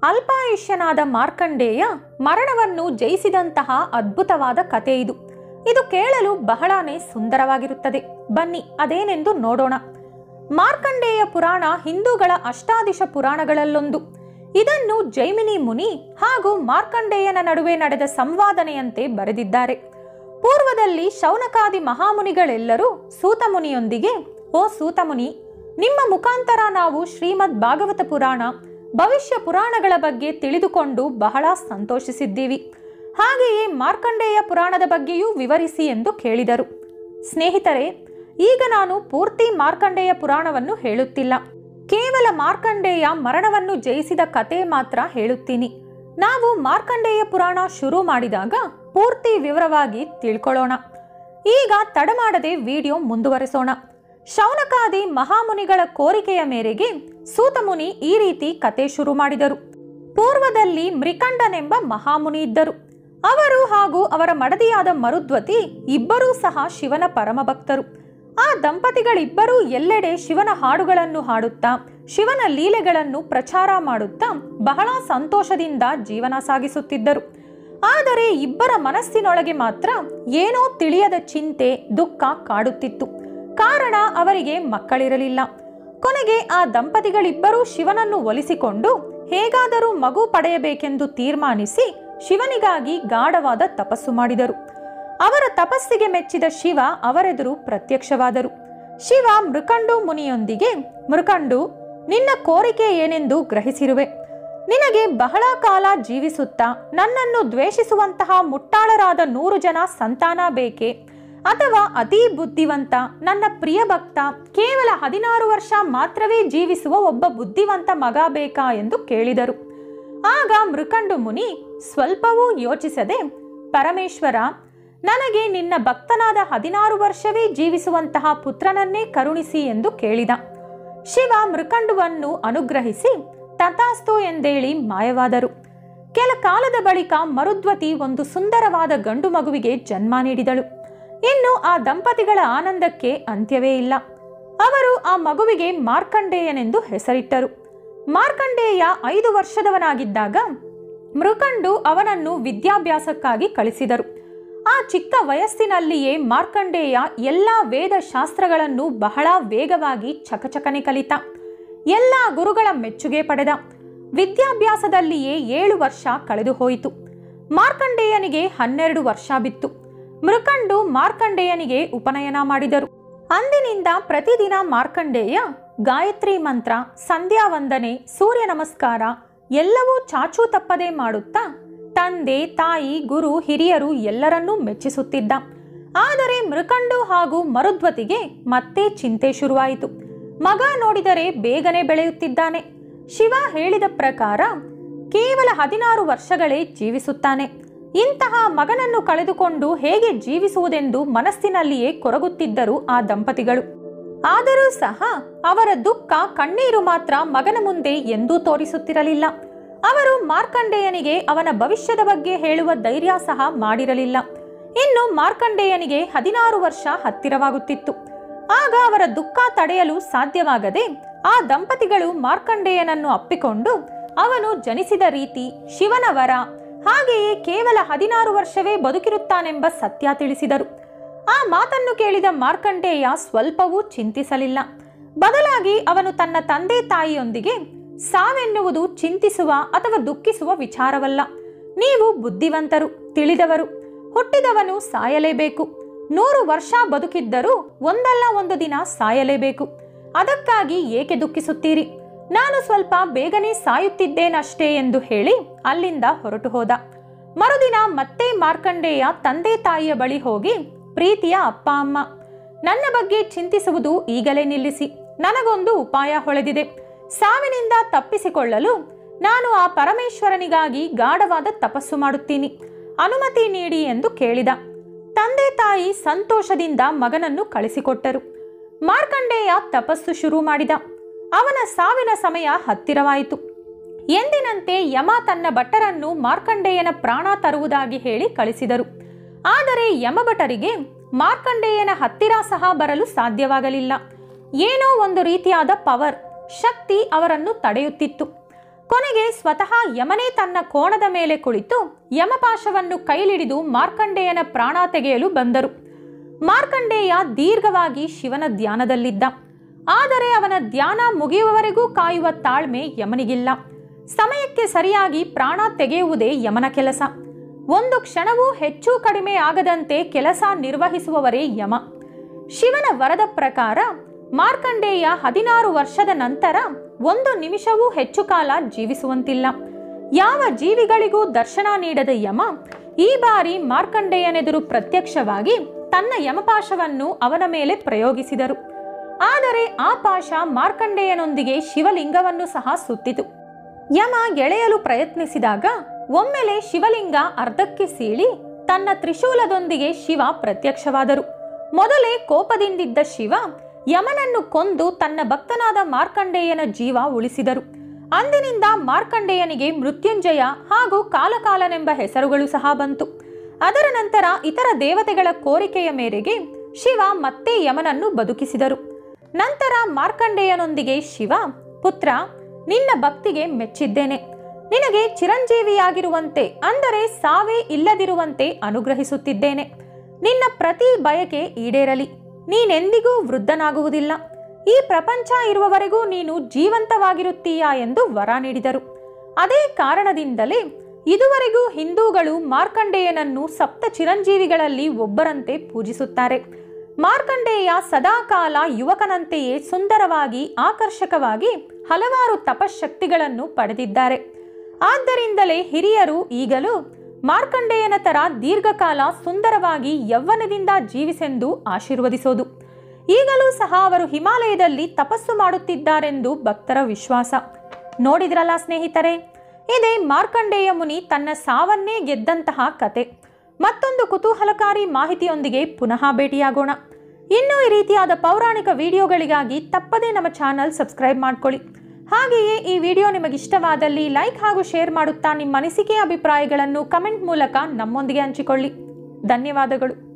ಅಲ್ಪಾಯುಷ್ಯನಾದ ಮಾರ್ಕಂಡೇಯ ಮರಣವನ್ನು ಜಯಿಸಿದಂತಹ ಅದ್ಭುತವಾದ ಕತೆ ಇದು ಇದು ಕೇಳಲು ಬಹಳಾನೇ ಸುಂದರವಾಗಿರುತ್ತದೆ ಬನ್ನಿ ಅದೇನೆಂದು ನೋಡೋಣ ಮಾರ್ಕಂಡೇಯ ಪುರಾಣ ಹಿಂದೂಗಳ ಅಷ್ಟಾದಿಶ ಪುರಾಣಗಳಲ್ಲೊಂದು ಇದನ್ನು ಜೈಮಿನಿ ಮುನಿ ಹಾಗೂ ಮಾರ್ಕಂಡೇಯನ ನಡುವೆ ನಡೆದ ಸಂವಾದನೆಯಂತೆ ಬರೆದಿದ್ದಾರೆ ಪೂರ್ವದಲ್ಲಿ ಶೌನಕಾದಿ ಮಹಾಮುನಿಗಳೆಲ್ಲರೂ ಸೂತಮುನಿಯೊಂದಿಗೆ ಓ ಸೂತಮುನಿ ನಿಮ್ಮ ಮುಖಾಂತರ ನಾವು ಶ್ರೀಮದ್ ಭಾಗವತ ಪುರಾಣ ಭವಿಷ್ಯ ಪುರಾಣಗಳ ಬಗ್ಗೆ ತಿಳಿದುಕೊಂಡು ಬಹಳ ಸಂತೋಷಿಸಿದ್ದೀವಿ ಹಾಗೆಯೇ ಮಾರ್ಕಂಡೇಯ ಪುರಾಣದ ಬಗ್ಗೆಯೂ ವಿವರಿಸಿ ಎಂದು ಕೇಳಿದರು ಸ್ನೇಹಿತರೆ ಈಗ ನಾನು ಪೂರ್ತಿ ಮಾರ್ಕಂಡೇಯ ಪುರಾಣವನ್ನು ಹೇಳುತ್ತಿಲ್ಲ ಕೇವಲ ಮಾರ್ಕಂಡೇಯ ಮರಣವನ್ನು ಜಯಿಸಿದ ಕತೆ ಮಾತ್ರ ಹೇಳುತ್ತೀನಿ ನಾವು ಮಾರ್ಕಂಡೇಯ ಪುರಾಣ ಶುರು ಮಾಡಿದಾಗ ಪೂರ್ತಿ ವಿವರವಾಗಿ ತಿಳ್ಕೊಳ್ಳೋಣ ಈಗ ತಡಮಾಡದೆ ವಿಡಿಯೋ ಮುಂದುವರೆಸೋಣ ಶೌನಕಾದಿ ಮಹಾಮುನಿಗಳ ಕೋರಿಕೆಯ ಮೇರೆಗೆ ಸೂತಮುನಿ ಈ ರೀತಿ ಕತೆ ಶುರು ಮಾಡಿದರು ಪೂರ್ವದಲ್ಲಿ ಮೃಕಂಡನೆಂಬ ಮಹಾಮುನಿ ಇದ್ದರು ಅವರು ಹಾಗೂ ಅವರ ಮಡದಿಯಾದ ಮರುದ್ವತಿ ಇಬ್ಬರೂ ಸಹ ಶಿವನ ಪರಮ ಭಕ್ತರು ಆ ದಂಪತಿಗಳಿಬ್ಬರೂ ಎಲ್ಲೆಡೆ ಶಿವನ ಹಾಡುಗಳನ್ನು ಹಾಡುತ್ತಾ ಶಿವನ ಲೀಲೆಗಳನ್ನು ಪ್ರಚಾರ ಮಾಡುತ್ತಾ ಬಹಳ ಸಂತೋಷದಿಂದ ಜೀವನ ಸಾಗಿಸುತ್ತಿದ್ದರು ಆದರೆ ಇಬ್ಬರ ಮನಸ್ಸಿನೊಳಗೆ ಮಾತ್ರ ಏನೋ ತಿಳಿಯದ ಚಿಂತೆ ದುಃಖ ಕಾಡುತ್ತಿತ್ತು ಕಾರಣ ಅವರಿಗೆ ಮಕ್ಕಳಿರಲಿಲ್ಲ ಕೊನೆಗೆ ಆ ದಂಪತಿಗಳಿಬ್ಬರೂ ಶಿವನನ್ನು ಒಲಿಸಿಕೊಂಡು ಹೇಗಾದರೂ ಮಗು ಪಡೆಯಬೇಕೆಂದು ತೀರ್ಮಾನಿಸಿ ಶಿವನಿಗಾಗಿ ಗಾಢವಾದ ತಪಸ್ಸು ಮಾಡಿದರು ಅವರ ತಪಸ್ಸಿಗೆ ಮೆಚ್ಚಿದ ಶಿವ ಅವರೆದುರು ಪ್ರತ್ಯಕ್ಷವಾದರು ಶಿವ ಮೃಕಂಡು ಮುನಿಯೊಂದಿಗೆ ಮೃಕಂಡು ನಿನ್ನ ಕೋರಿಕೆ ಏನೆಂದು ಗ್ರಹಿಸಿರುವೆ ನಿನಗೆ ಬಹಳ ಕಾಲ ಜೀವಿಸುತ್ತಾ ನನ್ನನ್ನು ದ್ವೇಷಿಸುವಂತಹ ಮುಟ್ಟಾಳರಾದ ನೂರು ಜನ ಸಂತಾನ ಬೇಕೆ ಅಥವಾ ಅತೀ ಬುದ್ಧಿವಂತ ನನ್ನ ಪ್ರಿಯ ಭಕ್ತ ಕೇವಲ ಹದಿನಾರು ವರ್ಷ ಮಾತ್ರವೇ ಜೀವಿಸುವ ಒಬ್ಬ ಬುದ್ಧಿವಂತ ಮಗ ಬೇಕಾ ಎಂದು ಕೇಳಿದರು ಆಗ ಮೃಕಂಡು ಮುನಿ ಸ್ವಲ್ಪವೂ ಯೋಚಿಸದೆ ಪರಮೇಶ್ವರ ನನಗೆ ನಿನ್ನ ಭಕ್ತನಾದ ಹದಿನಾರು ವರ್ಷವೇ ಜೀವಿಸುವಂತಹ ಪುತ್ರನನ್ನೇ ಕರುಣಿಸಿ ಎಂದು ಕೇಳಿದ ಶಿವ ಮೃಕಂಡುವನ್ನು ಅನುಗ್ರಹಿಸಿ ತಥಾಸ್ತು ಎಂದೇಳಿ ಮಾಯವಾದರು ಕೆಲ ಕಾಲದ ಬಳಿಕ ಮರುದ್ವತಿ ಒಂದು ಸುಂದರವಾದ ಗಂಡು ಮಗುವಿಗೆ ಜನ್ಮ ನೀಡಿದಳು ಇನ್ನು ಆ ದಂಪತಿಗಳ ಆನಂದಕ್ಕೆ ಅಂತ್ಯವೇ ಇಲ್ಲ ಅವರು ಆ ಮಗುವಿಗೆ ಮಾರ್ಕಂಡೇಯನೆಂದು ಹೆಸರಿಟ್ಟರು ಮಾರ್ಕಂಡೇಯ ಐದು ವರ್ಷದವನಾಗಿದ್ದಾಗ ಮೃಕಂಡು ಅವನನ್ನು ವಿದ್ಯಾಭ್ಯಾಸಕ್ಕಾಗಿ ಕಳಿಸಿದರು ಆ ಚಿಕ್ಕ ವಯಸ್ಸಿನಲ್ಲಿಯೇ ಮಾರ್ಕಂಡೇಯ ಎಲ್ಲ ವೇದ ಶಾಸ್ತ್ರಗಳನ್ನು ಬಹಳ ವೇಗವಾಗಿ ಚಕಚಕನೆ ಕಲಿತ ಎಲ್ಲ ಗುರುಗಳ ಮೆಚ್ಚುಗೆ ಪಡೆದ ವಿದ್ಯಾಭ್ಯಾಸದಲ್ಲಿಯೇ ಏಳು ವರ್ಷ ಕಳೆದು ಹೋಯಿತು ಮಾರ್ಕಂಡೇಯನಿಗೆ ಹನ್ನೆರಡು ವರ್ಷ ಬಿತ್ತು ಮೃಕಂಡು ಮಾರ್ಕಂಡೇಯನಿಗೆ ಉಪನಯನ ಮಾಡಿದರು ಅಂದಿನಿಂದ ಪ್ರತಿದಿನ ಮಾರ್ಕಂಡೇಯ ಗಾಯತ್ರಿ ಮಂತ್ರ ಸಂಧ್ಯಾ ವಂದನೆ ಸೂರ್ಯ ನಮಸ್ಕಾರ ಎಲ್ಲವೂ ಚಾಚೂ ತಪ್ಪದೆ ಮಾಡುತ್ತಾ ತಂದೆ ತಾಯಿ ಗುರು ಹಿರಿಯರು ಎಲ್ಲರನ್ನೂ ಮೆಚ್ಚಿಸುತ್ತಿದ್ದ ಆದರೆ ಮೃಕಂಡು ಹಾಗೂ ಮರುದ್ವತಿಗೆ ಮತ್ತೆ ಚಿಂತೆ ಶುರುವಾಯಿತು ಮಗ ನೋಡಿದರೆ ಬೇಗನೆ ಬೆಳೆಯುತ್ತಿದ್ದಾನೆ ಶಿವ ಹೇಳಿದ ಪ್ರಕಾರ ಕೇವಲ ಹದಿನಾರು ವರ್ಷಗಳೇ ಜೀವಿಸುತ್ತಾನೆ ಇಂತಹ ಮಗನನ್ನು ಕಳೆದುಕೊಂಡು ಹೇಗೆ ಜೀವಿಸುವುದೆಂದು ಮನಸ್ಸಿನಲ್ಲಿಯೇ ಕೊರಗುತ್ತಿದ್ದರು ಆ ದಂಪತಿಗಳು ಆದರೂ ಸಹ ಅವರ ದುಃಖ ಕಣ್ಣೀರು ಮಾತ್ರ ಮಗನ ಮುಂದೆ ಎಂದೂ ತೋರಿಸುತ್ತಿರಲಿಲ್ಲ ಅವರು ಮಾರ್ಕಂಡೇಯನಿಗೆ ಅವನ ಭವಿಷ್ಯದ ಬಗ್ಗೆ ಹೇಳುವ ಧೈರ್ಯ ಸಹ ಮಾಡಿರಲಿಲ್ಲ ಇನ್ನು ಮಾರ್ಕಂಡೇಯನಿಗೆ ಹದಿನಾರು ವರ್ಷ ಹತ್ತಿರವಾಗುತ್ತಿತ್ತು ಆಗ ಅವರ ದುಃಖ ತಡೆಯಲು ಸಾಧ್ಯವಾಗದೆ ಆ ದಂಪತಿಗಳು ಮಾರ್ಕಂಡೇಯನನ್ನು ಅಪ್ಪಿಕೊಂಡು ಅವನು ಜನಿಸಿದ ರೀತಿ ಶಿವನ ವರ ಹಾಗೆಯೇ ಕೇವಲ ಹದಿನಾರು ವರ್ಷವೇ ಬದುಕಿರುತ್ತಾನೆಂಬ ಸತ್ಯ ತಿಳಿಸಿದರು ಆ ಮಾತನ್ನು ಕೇಳಿದ ಮಾರ್ಕಂಡೇಯ ಸ್ವಲ್ಪವೂ ಚಿಂತಿಸಲಿಲ್ಲ ಬದಲಾಗಿ ಅವನು ತನ್ನ ತಂದೆ ತಾಯಿಯೊಂದಿಗೆ ಸಾವೆನ್ನುವುದು ಚಿಂತಿಸುವ ಅಥವಾ ದುಃಖಿಸುವ ವಿಚಾರವಲ್ಲ ನೀವು ಬುದ್ಧಿವಂತರು ತಿಳಿದವರು ಹುಟ್ಟಿದವನು ಸಾಯಲೇಬೇಕು ನೂರು ವರ್ಷ ಬದುಕಿದ್ದರೂ ಒಂದಲ್ಲ ಒಂದು ದಿನ ಸಾಯಲೇಬೇಕು ಅದಕ್ಕಾಗಿ ಏಕೆ ದುಃಖಿಸುತ್ತೀರಿ ನಾನು ಸ್ವಲ್ಪ ಬೇಗನೆ ಸಾಯುತ್ತಿದ್ದೇನಷ್ಟೇ ಎಂದು ಹೇಳಿ ಅಲ್ಲಿಂದ ಹೊರಟು ಹೋದ ಮರುದಿನ ಮತ್ತೆ ಮಾರ್ಕಂಡೇಯ ತಂದೆ ತಾಯಿಯ ಬಳಿ ಹೋಗಿ ಪ್ರೀತಿಯ ಅಪ್ಪ ಅಮ್ಮ ನನ್ನ ಬಗ್ಗೆ ಚಿಂತಿಸುವುದು ಈಗಲೇ ನಿಲ್ಲಿಸಿ ನನಗೊಂದು ಉಪಾಯ ಹೊಳೆದಿದೆ ಸಾವಿನಿಂದ ತಪ್ಪಿಸಿಕೊಳ್ಳಲು ನಾನು ಆ ಪರಮೇಶ್ವರನಿಗಾಗಿ ಗಾಢವಾದ ತಪಸ್ಸು ಮಾಡುತ್ತೀನಿ ಅನುಮತಿ ನೀಡಿ ಎಂದು ಕೇಳಿದ ತಂದೆ ತಾಯಿ ಸಂತೋಷದಿಂದ ಮಗನನ್ನು ಕಳಿಸಿಕೊಟ್ಟರು ಮಾರ್ಕಂಡೇಯ ತಪಸ್ಸು ಶುರು ಮಾಡಿದ ಅವನ ಸಾವಿನ ಸಮಯ ಹತ್ತಿರವಾಯಿತು ಎಂದಿನಂತೆ ಯಮ ತನ್ನ ಭಟ್ಟರನ್ನು ಮಾರ್ಕಂಡೇಯನ ಪ್ರಾಣ ತರುವುದಾಗಿ ಹೇಳಿ ಕಳಿಸಿದರು ಆದರೆ ಯಮಭಟರಿಗೆ ಮಾರ್ಕಂಡೇಯನ ಹತ್ತಿರ ಸಹ ಬರಲು ಸಾಧ್ಯವಾಗಲಿಲ್ಲ ಏನೋ ಒಂದು ರೀತಿಯಾದ ಪವರ್ ಶಕ್ತಿ ಅವರನ್ನು ತಡೆಯುತ್ತಿತ್ತು ಕೊನೆಗೆ ಸ್ವತಃ ಯಮನೇ ತನ್ನ ಕೋಣದ ಮೇಲೆ ಕುಳಿತು ಯಮಪಾಶವನ್ನು ಕೈಲಿಡಿದು ಮಾರ್ಕಂಡೇಯನ ಪ್ರಾಣ ತೆಗೆಯಲು ಬಂದರು ಮಾರ್ಕಂಡೇಯ ದೀರ್ಘವಾಗಿ ಶಿವನ ಧ್ಯಾನದಲ್ಲಿದ್ದ ಆದರೆ ಅವನ ಧ್ಯಾನ ಮುಗಿಯುವವರೆಗೂ ಕಾಯುವ ತಾಳ್ಮೆ ಯಮನಿಗಿಲ್ಲ ಸಮಯಕ್ಕೆ ಸರಿಯಾಗಿ ಪ್ರಾಣ ತೆಗೆಯುವುದೇ ಯಮನ ಕೆಲಸ ಒಂದು ಕ್ಷಣವೂ ಹೆಚ್ಚು ಕಡಿಮೆ ಆಗದಂತೆ ಕೆಲಸ ನಿರ್ವಹಿಸುವವರೇ ಯಮ ಶಿವನ ವರದ ಪ್ರಕಾರ ಮಾರ್ಕಂಡೇಯ ಹದಿನಾರು ವರ್ಷದ ನಂತರ ಒಂದು ನಿಮಿಷವೂ ಹೆಚ್ಚು ಕಾಲ ಜೀವಿಸುವಂತಿಲ್ಲ ಯಾವ ಜೀವಿಗಳಿಗೂ ದರ್ಶನ ನೀಡದ ಯಮ ಈ ಬಾರಿ ಮಾರ್ಕಂಡೇಯನೆದುರು ಪ್ರತ್ಯಕ್ಷವಾಗಿ ತನ್ನ ಯಮಪಾಶವನ್ನು ಅವನ ಮೇಲೆ ಪ್ರಯೋಗಿಸಿದರು ಆದರೆ ಆ ಪಾಶ ಮಾರ್ಕಂಡೇಯನೊಂದಿಗೆ ಶಿವಲಿಂಗವನ್ನು ಸಹ ಸುತ್ತಿತು ಯಮ ಎಳೆಯಲು ಪ್ರಯತ್ನಿಸಿದಾಗ ಒಮ್ಮೆಲೆ ಶಿವಲಿಂಗ ಅರ್ಧಕ್ಕೆ ಸೀಳಿ ತನ್ನ ತ್ರಿಶೂಲದೊಂದಿಗೆ ಶಿವ ಪ್ರತ್ಯಕ್ಷವಾದರು ಮೊದಲೇ ಕೋಪದಿಂದಿದ್ದ ಶಿವ ಯಮನನ್ನು ಕೊಂದು ತನ್ನ ಭಕ್ತನಾದ ಮಾರ್ಕಂಡೇಯನ ಜೀವ ಉಳಿಸಿದರು ಅಂದಿನಿಂದ ಮಾರ್ಕಂಡೇಯನಿಗೆ ಮೃತ್ಯುಂಜಯ ಹಾಗೂ ಕಾಲಕಾಲನೆಂಬ ಹೆಸರುಗಳು ಸಹ ಬಂತು ಅದರ ನಂತರ ಇತರ ದೇವತೆಗಳ ಕೋರಿಕೆಯ ಮೇರೆಗೆ ಶಿವ ಮತ್ತೆ ಯಮನನ್ನು ಬದುಕಿಸಿದರು ನಂತರ ಮಾರ್ಕಂಡೇಯನೊಂದಿಗೆ ಶಿವ ಪುತ್ರ ನಿನ್ನ ಭಕ್ತಿಗೆ ಮೆಚ್ಚಿದ್ದೇನೆ ನಿನಗೆ ಚಿರಂಜೀವಿಯಾಗಿರುವಂತೆ ಅಂದರೆ ಸಾವೇ ಇಲ್ಲದಿರುವಂತೆ ಅನುಗ್ರಹಿಸುತ್ತಿದ್ದೇನೆ ನಿನ್ನ ಪ್ರತಿ ಬಯಕೆ ಈಡೇರಲಿ ನೀನೆಂದಿಗೂ ವೃದ್ಧನಾಗುವುದಿಲ್ಲ ಈ ಪ್ರಪಂಚ ಇರುವವರೆಗೂ ನೀನು ಜೀವಂತವಾಗಿರುತ್ತೀಯಾ ಎಂದು ವರ ನೀಡಿದರು ಅದೇ ಕಾರಣದಿಂದಲೇ ಇದುವರೆಗೂ ಹಿಂದೂಗಳು ಮಾರ್ಕಂಡೇಯನನ್ನು ಸಪ್ತ ಚಿರಂಜೀವಿಗಳಲ್ಲಿ ಒಬ್ಬರಂತೆ ಪೂಜಿಸುತ್ತಾರೆ ಮಾರ್ಕಂಡೇಯ ಸದಾಕಾಲ ಯುವಕನಂತೆಯೇ ಸುಂದರವಾಗಿ ಆಕರ್ಷಕವಾಗಿ ಹಲವಾರು ತಪಶಕ್ತಿಗಳನ್ನು ಪಡೆದಿದ್ದಾರೆ ಆದ್ದರಿಂದಲೇ ಹಿರಿಯರು ಈಗಲೂ ಮಾರ್ಕಂಡೇಯನ ತರ ದೀರ್ಘಕಾಲ ಸುಂದರವಾಗಿ ಯೌವನದಿಂದ ಜೀವಿಸೆಂದು ಆಶೀರ್ವದಿಸೋದು ಈಗಲೂ ಸಹ ಅವರು ಹಿಮಾಲಯದಲ್ಲಿ ತಪಸ್ಸು ಮಾಡುತ್ತಿದ್ದಾರೆಂದು ಭಕ್ತರ ವಿಶ್ವಾಸ ನೋಡಿದ್ರಲ್ಲ ಸ್ನೇಹಿತರೆ ಇದೇ ಮಾರ್ಕಂಡೇಯ ಮುನಿ ತನ್ನ ಸಾವನ್ನೇ ಗೆದ್ದಂತಹ ಕತೆ ಮತ್ತೊಂದು ಕುತೂಹಲಕಾರಿ ಮಾಹಿತಿಯೊಂದಿಗೆ ಪುನಃ ಭೇಟಿಯಾಗೋಣ ಇನ್ನೂ ಈ ರೀತಿಯಾದ ಪೌರಾಣಿಕ ವಿಡಿಯೋಗಳಿಗಾಗಿ ತಪ್ಪದೇ ನಮ್ಮ ಚಾನಲ್ ಸಬ್ಸ್ಕ್ರೈಬ್ ಮಾಡ್ಕೊಳ್ಳಿ ಹಾಗೆಯೇ ಈ ವಿಡಿಯೋ ನಿಮಗಿಷ್ಟವಾದಲ್ಲಿ ಲೈಕ್ ಹಾಗೂ ಶೇರ್ ಮಾಡುತ್ತಾ ನಿಮ್ಮ ಅನಿಸಿಕೆ ಅಭಿಪ್ರಾಯಗಳನ್ನು ಕಮೆಂಟ್ ಮೂಲಕ ನಮ್ಮೊಂದಿಗೆ ಹಂಚಿಕೊಳ್ಳಿ ಧನ್ಯವಾದಗಳು